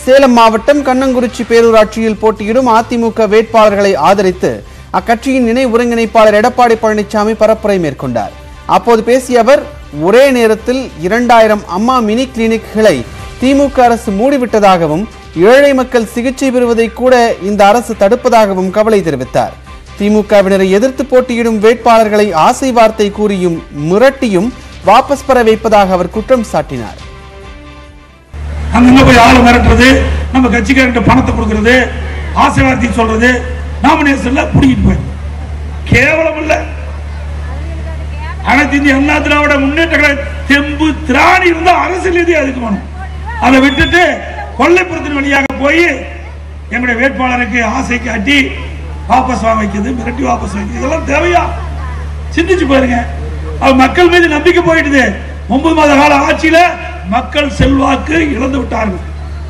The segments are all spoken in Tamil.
சேலம் மாவட்டம் கண்ணங்குறிச்சி பேரூராட்சியில் போட்டியிடும் அதிமுக வேட்பாளர்களை ஆதரித்து அக்கட்சியின் இணை ஒருங்கிணைப்பாளர் எடப்பாடி பழனிசாமி பரப்புரை மேற்கொண்டார் அப்போது பேசிய அவர் ஒரே நேரத்தில் இரண்டாயிரம் அம்மா மினி கிளினிக்குகளை திமுக அரசு மூடிவிட்டதாகவும் ஏழை மக்கள் சிகிச்சை பெறுவதை கூட இந்த அரசு தடுப்பதாகவும் கவலை தெரிவித்தார் திமுகவினரை எதிர்த்து போட்டியிடும் வேட்பாளர்களை ஆசை வார்த்தை கூறியும் மிரட்டியும் வாபஸ் பெற வைப்பதாக அவர் குற்றம் சாட்டினார் அங்கங்க போய் ஆளை மிரட்டுறது நம்ம கட்சிக்காரர்கிட்ட பணத்தை கொடுக்கறது ஆசை வார்த்தை சொல்றது நாமினேஷன்ல புடிக்கிட்டு போய் கேவலம் இல்ல அனைத்து இந்திய அண்ணா திராவிட முன்னேற்ற கழக தெம்பு திராணி இருந்தா அரசியல் நிதி அதுக்கு வேணும் அதை விட்டுட்டு கொல்லைப்புறத்தின் வழியாக போய் எங்களுடைய வேட்பாளருக்கு ஆசை காட்டி வாபஸ் வாங்க வைக்கிறது மிரட்டி வாபஸ் வைக்கிறது இதெல்லாம் தேவையா சிந்திச்சு பாருங்க அது மக்கள் மீது நம்பிக்கை போயிடுது ஒன்பது மாத கால ஆட்சியில மக்கள் செல்வாக்கு இழந்து விட்டார்கள்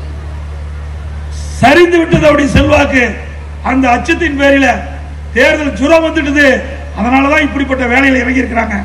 சரிந்து விட்டது அப்படி செல்வாக்கு அந்த அச்சத்தின் பேரில தேர்தல் ஜுரம் வந்துடுது அதனாலதான் இப்படிப்பட்ட வேலையில் இறங்கி இருக்கிறாங்க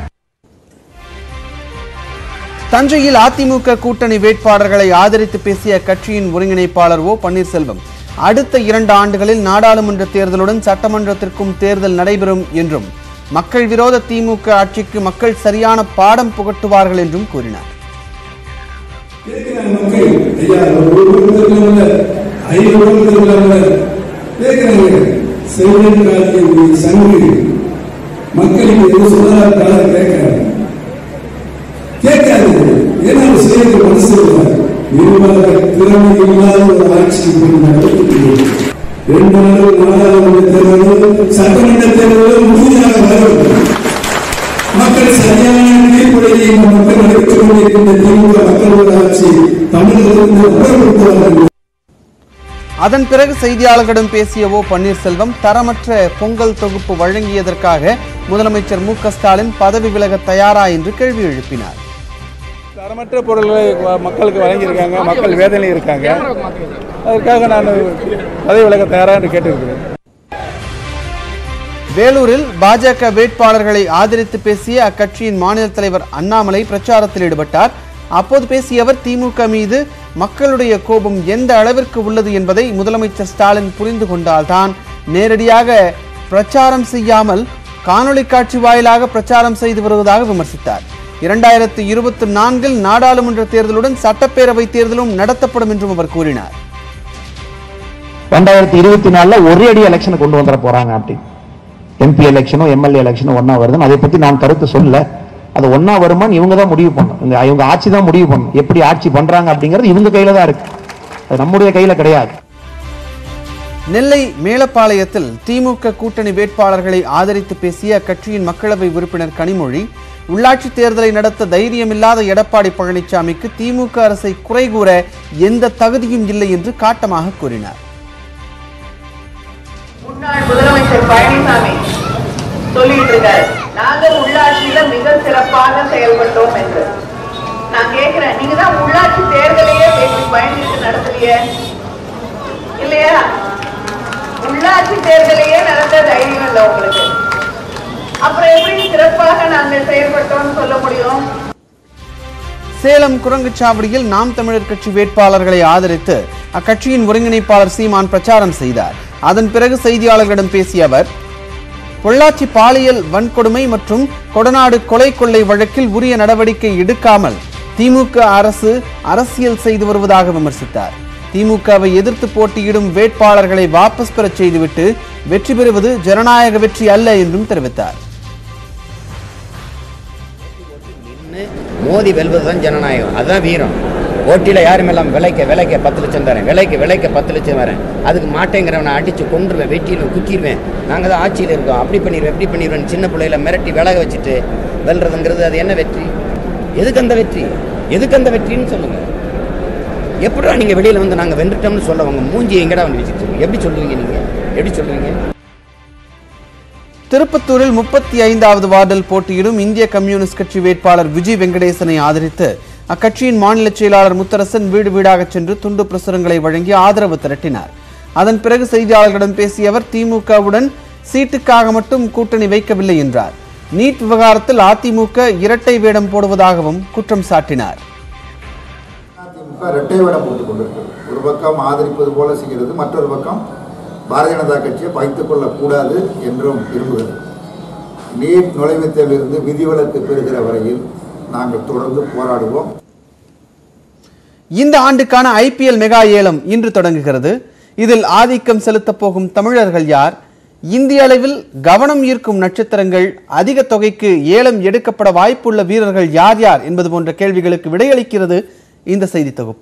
தஞ்சையில் அதிமுக கூட்டணி வேட்பாளர்களை ஆதரித்து பேசிய கட்சியின் ஒருங்கிணைப்பாளர் ஓ பன்னீர்செல்வம் அடுத்த இரண்டு ஆண்டுகளில் நாடாளுமன்ற தேர்தலுடன் சட்டமன்றத்திற்கும் தேர்தல் நடைபெறும் என்றும் மக்கள் விரோத திமுக ஆட்சிக்கு மக்கள் சரியான பாடம் புகட்டுவார்கள் என்றும் கூறினார் கேட்கிறாங்க மக்கள் ஐயா ஒரு குடும்பத்தில் ஐந்து குடும்பத்தில் கேட்கிறாங்க செல்வன் காலத்தில் சங்கு மக்களுக்கு எது சொன்னாலும் காலம் கேட்கிறாங்க கேட்காது ஏன்னா அவர் செய்யறது மனசு இல்லை நிர்வாக திறமை இல்லாத ஒரு ஆட்சி இப்படி நடத்திட்டு ரெண்டு நாள் நாடாளுமன்ற தேர்தலும் சட்டமன்ற தேர்தலும் உறுதியாக வரும் மக்கள் சரியான தீர்ப்புடையை இந்த மக்கள் நடத்திக் கொண்டிருக்கின்ற திமுக மக்களோட ஆட்சி தமிழகத்திலிருந்து அப்புறப்படுத்துவார்கள் அதன் பிறகு செய்தியாளர்களிடம் பேசிய ஓ பன்னீர்செல்வம் தரமற்ற பொங்கல் தொகுப்பு வழங்கியதற்காக முதலமைச்சர் மு க ஸ்டாலின் பதவி விலக தயாரா என்று கேள்வி எழுப்பினார் தரமற்ற பொருள்களை வ- மக்களுக்கு வழங்கியிருக்காங்க மக்கள் வேதனை இருக்காங்க அதற்காக நான் பதவி விலக தயாரா என்று கேட்டிருக்கிறேன் வேலூரில் பாஜக வேட்பாளர்களை ஆதரித்து பேசிய அக்கட்சியின் மாநில தலைவர் அண்ணாமலை பிரச்சாரத்தில் ஈடுபட்டார் அப்போது பேசிய அவர் திமுக மீது மக்களுடைய கோபம் எந்த அளவிற்கு உள்ளது என்பதை முதலமைச்சர் ஸ்டாலின் புரிந்து கொண்டால்தான் நேரடியாக பிரச்சாரம் செய்யாமல் காணொளி காட்சி வாயிலாக பிரச்சாரம் செய்து வருவதாக விமர்சித்தார் இரண்டாயிரத்து இருபத்தி நான்கில் நாடாளுமன்ற தேர்தலுடன் சட்டப்பேரவை தேர்தலும் நடத்தப்படும் என்றும் அவர் கூறினார் ரெண்டாயிரத்தி இருபத்தி நாலுல ஒரே அடி எலெக்ஷனை கொண்டு வந்துட போறாங்க அப்படி எம்பி எலெக்ஷனும் எம்எல்ஏ எலெக்ஷனும் ஒன்னா வருதுன்னு அதை பத்தி நான் கருத்து சொல்லல அது ஒன்னா வருமான்னு இவங்க தான் முடிவு பண்ணும் இவங்க இவங்க ஆட்சி தான் முடிவு பண்ணும் எப்படி ஆட்சி பண்றாங்க அப்படிங்கிறது இவங்க கையில தான் இருக்கு அது நம்முடைய கையில கிடையாது நெல்லை மேலப்பாளையத்தில் திமுக கூட்டணி வேட்பாளர்களை ஆதரித்து பேசிய அக்கட்சியின் மக்களவை உறுப்பினர் கனிமொழி உள்ளாட்சி தேர்தலை நடத்த தைரியமில்லாத எடப்பாடி பழனிசாமிக்கு திமுக அரசை குறை கூற எந்த தகுதியும் இல்லை என்று காட்டமாக கூறினார் முன்னாள் முதலமைச்சர் பழனிசாமி சொல்லிட்டு இருக்காரு நாங்க உள்ளாட்சியில மிக சிறப்பாக செயல்பட்டோம் என்று நான் கேக்குறேன் நீங்க தான் உள்ளாட்சி தேர்தலையே பேசி பயணித்து நடத்தலையே இல்லையா உள்ளாட்சி தேர்தலையே நடத்த தைரியம் இல்லை உங்களுக்கு அப்புறம் எப்படி சிறப்பாக நாங்கள் செயல்பட்டோம்னு சொல்ல முடியும் சேலம் குரங்குச்சாவடியில் நாம் தமிழர் கட்சி வேட்பாளர்களை ஆதரித்து அக்கட்சியின் ஒருங்கிணைப்பாளர் சீமான் பிரச்சாரம் செய்தார் அதன் பிறகு செய்தியாளர்களிடம் பேசிய அவர் பொள்ளாச்சி பாலியல் வன்கொடுமை மற்றும் கொடநாடு கொலை கொள்ளை வழக்கில் உரிய நடவடிக்கை எடுக்காமல் திமுக அரசு அரசியல் செய்து வருவதாக விமர்சித்தார் திமுகவை எதிர்த்து போட்டியிடும் வேட்பாளர்களை வாபஸ் பெறச் செய்துவிட்டு வெற்றி பெறுவது ஜனநாயக வெற்றி அல்ல என்றும் தெரிவித்தார் நின்னு மோதி வெல்வதுதான் ஜனநாயகம் அதுதான் வீரம் போட்டியில் யாரும் எல்லாம் விலைக்க விலைக்க பத்து லட்சம் தரேன் விலைக்கு விலைக்க பத்து லட்சம் வரேன் அதுக்கு மாட்டேங்கிறவனை அடித்து கொன்றுவேன் வெட்டிடுவேன் குத்திடுவேன் நாங்கள் தான் ஆட்சியில் இருக்கோம் அப்படி பண்ணிடுவேன் எப்படி பண்ணிடுவேன் சின்ன பிள்ளையில மிரட்டி விலக வச்சுட்டு வெல்றதுங்கிறது அது என்ன வெற்றி எதுக்கு அந்த வெற்றி எதுக்கு அந்த வெற்றின்னு சொல்லுங்கள் எப்படிடா நீங்கள் வெளியில் வந்து நாங்கள் வென்றுட்டோம்னு சொல்ல உங்க மூஞ்சி எங்கடா வந்து வச்சுட்டு இருக்கீங்க? எப்படி சொல்லுவீங்க நீங்கள் எப்படி சொல்லுவீங்க திருப்பத்தூரில் முப்பத்தி ஐந்தாவது வார்டில் போட்டியிடும் இந்திய கம்யூனிஸ்ட் கட்சி வேட்பாளர் விஜய் வெங்கடேசனை ஆதரித்து அக்கட்சியின் மாநில செயலாளர் முத்தரசன் வீடு வீடாக சென்று துண்டு பிரசுரங்களை வழங்கி ஆதரவு திரட்டினார் அதன் பிறகு செய்தியாளர்களிடம் பேசிய அவர் திமுகவுடன் சீட்டுக்காக மட்டும் கூட்டணி வைக்கவில்லை என்றார் நீட் விவகாரத்தில் அதிமுக இரட்டை வேடம் போடுவதாகவும் குற்றம் சாட்டினார் திமுக இரட்டை வேடம் போட்டுக் கொண்டிருக்கிறது ஒரு பக்கம் ஆதரிப்பது போல செய்கிறது மற்றொரு பக்கம் பாரதிய ஜனதா கட்சியை பகைத்துக் கொள்ளக்கூடாது என்றும் விரும்புகிறது நீட் நுழைவுத் தேர்விலிருந்து விதிவிலக்கு பெறுகிற வரையில் நாங்கள் தொடர்ந்து போராடுவோம் இந்த ஆண்டுக்கான ஐபிஎல் மெகா ஏலம் இன்று தொடங்குகிறது இதில் ஆதிக்கம் செலுத்தப் போகும் தமிழர்கள் யார் இந்திய அளவில் கவனம் ஈர்க்கும் நட்சத்திரங்கள் அதிக தொகைக்கு ஏலம் எடுக்கப்பட வாய்ப்புள்ள வீரர்கள் யார் யார் என்பது போன்ற கேள்விகளுக்கு விடையளிக்கிறது இந்த செய்தி தொகுப்பு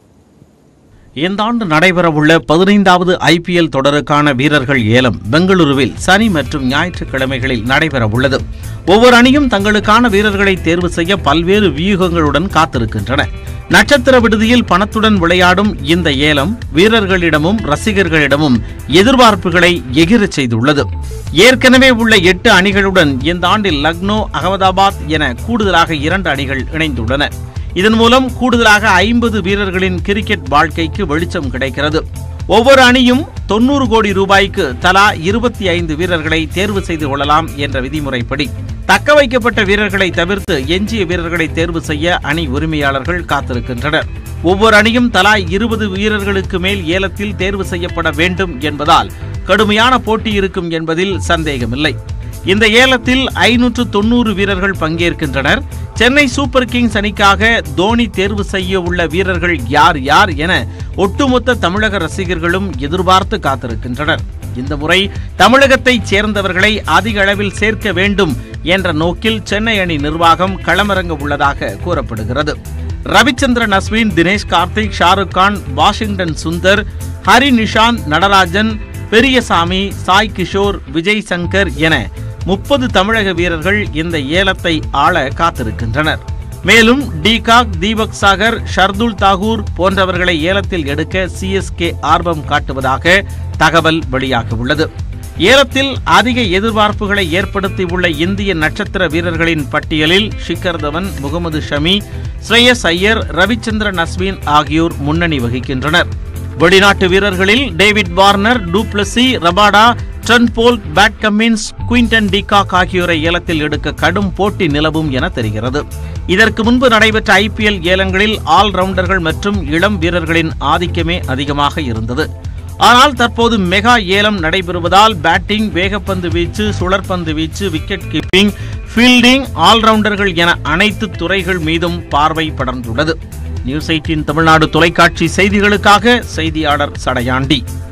இந்த ஆண்டு நடைபெறவுள்ள பதினைந்தாவது ஐபிஎல் தொடருக்கான வீரர்கள் ஏலம் பெங்களூருவில் சனி மற்றும் ஞாயிற்றுக்கிழமைகளில் நடைபெறவுள்ளது ஒவ்வொரு அணியும் தங்களுக்கான வீரர்களை தேர்வு செய்ய பல்வேறு வியூகங்களுடன் காத்திருக்கின்றன நட்சத்திர விடுதியில் பணத்துடன் விளையாடும் இந்த ஏலம் வீரர்களிடமும் ரசிகர்களிடமும் எதிர்பார்ப்புகளை எகிரச் செய்துள்ளது ஏற்கனவே உள்ள எட்டு அணிகளுடன் இந்த ஆண்டில் லக்னோ அகமதாபாத் என கூடுதலாக இரண்டு அணிகள் இணைந்துள்ளன இதன் மூலம் கூடுதலாக ஐம்பது வீரர்களின் கிரிக்கெட் வாழ்க்கைக்கு வெளிச்சம் கிடைக்கிறது ஒவ்வொரு அணியும் தொண்ணூறு கோடி ரூபாய்க்கு தலா இருபத்தி ஐந்து வீரர்களை தேர்வு செய்து கொள்ளலாம் என்ற விதிமுறைப்படி தக்க வைக்கப்பட்ட வீரர்களை தவிர்த்து எஞ்சிய வீரர்களை தேர்வு செய்ய அணி உரிமையாளர்கள் காத்திருக்கின்றனர் ஒவ்வொரு அணியும் தலா இருபது வீரர்களுக்கு மேல் ஏலத்தில் தேர்வு செய்யப்பட வேண்டும் என்பதால் கடுமையான போட்டி இருக்கும் என்பதில் சந்தேகமில்லை இந்த ஏலத்தில் ஐநூற்று தொண்ணூறு வீரர்கள் பங்கேற்கின்றனர் சென்னை சூப்பர் கிங்ஸ் அணிக்காக தோனி தேர்வு செய்ய உள்ள வீரர்கள் யார் யார் என ஒட்டுமொத்த தமிழக ரசிகர்களும் எதிர்பார்த்து காத்திருக்கின்றனர் இந்த முறை தமிழகத்தைச் சேர்ந்தவர்களை அதிக அளவில் சேர்க்க வேண்டும் என்ற நோக்கில் சென்னை அணி நிர்வாகம் களமிறங்க உள்ளதாக கூறப்படுகிறது ரவிச்சந்திரன் அஸ்வின் தினேஷ் கார்த்திக் ஷாருக் கான் வாஷிங்டன் சுந்தர் ஹரி நிஷாந்த் நடராஜன் பெரியசாமி சாய் கிஷோர் விஜய் சங்கர் என முப்பது தமிழக வீரர்கள் இந்த ஏலத்தை ஆள காத்திருக்கின்றனர் மேலும் டிகாக் தீபக் சாகர் ஷர்துல் தாகூர் போன்றவர்களை ஏலத்தில் எடுக்க சிஎஸ்கே ஆர்வம் காட்டுவதாக தகவல் வெளியாகியுள்ளது ஏலத்தில் அதிக எதிர்பார்ப்புகளை ஏற்படுத்தியுள்ள இந்திய நட்சத்திர வீரர்களின் பட்டியலில் ஷிகர் தவன் முகமது ஷமி ஸ்ரேயஸ் ஐயர் ரவிச்சந்திரன் அஸ்வின் ஆகியோர் முன்னணி வகிக்கின்றனர் வெளிநாட்டு வீரர்களில் David Warner du Plessis Rabada Trent Boult Pat Cummins Quinton de Kock ஆகியோரை ஏலத்தில் எடுக்க கடும் போட்டி நிலவும் என தெரிகிறது இதற்கு முன்பு நடைபெற்ற ஐபிஎல் ஏலங்களில் ஆல் ரவுண்டர்கள் மற்றும் இளம் வீரர்களின் ஆதிக்கமே அதிகமாக இருந்தது ஆனால் தற்போது மெகா ஏலம் நடைபெறுவதால் பேட்டிங் வேகப்பந்து வீச்சு சுழற்பந்து வீச்சு விக்கெட் கீப்பிங் ஃபீல்டிங் ஆல்ரவுண்டர்கள் என அனைத்து துறைகள் மீதும் பார்வை படர்ந்துள்ளது நியூஸ் எயிட்டின் தமிழ்நாடு தொலைக்காட்சி செய்திகளுக்காக செய்தியாளர் சடையாண்டி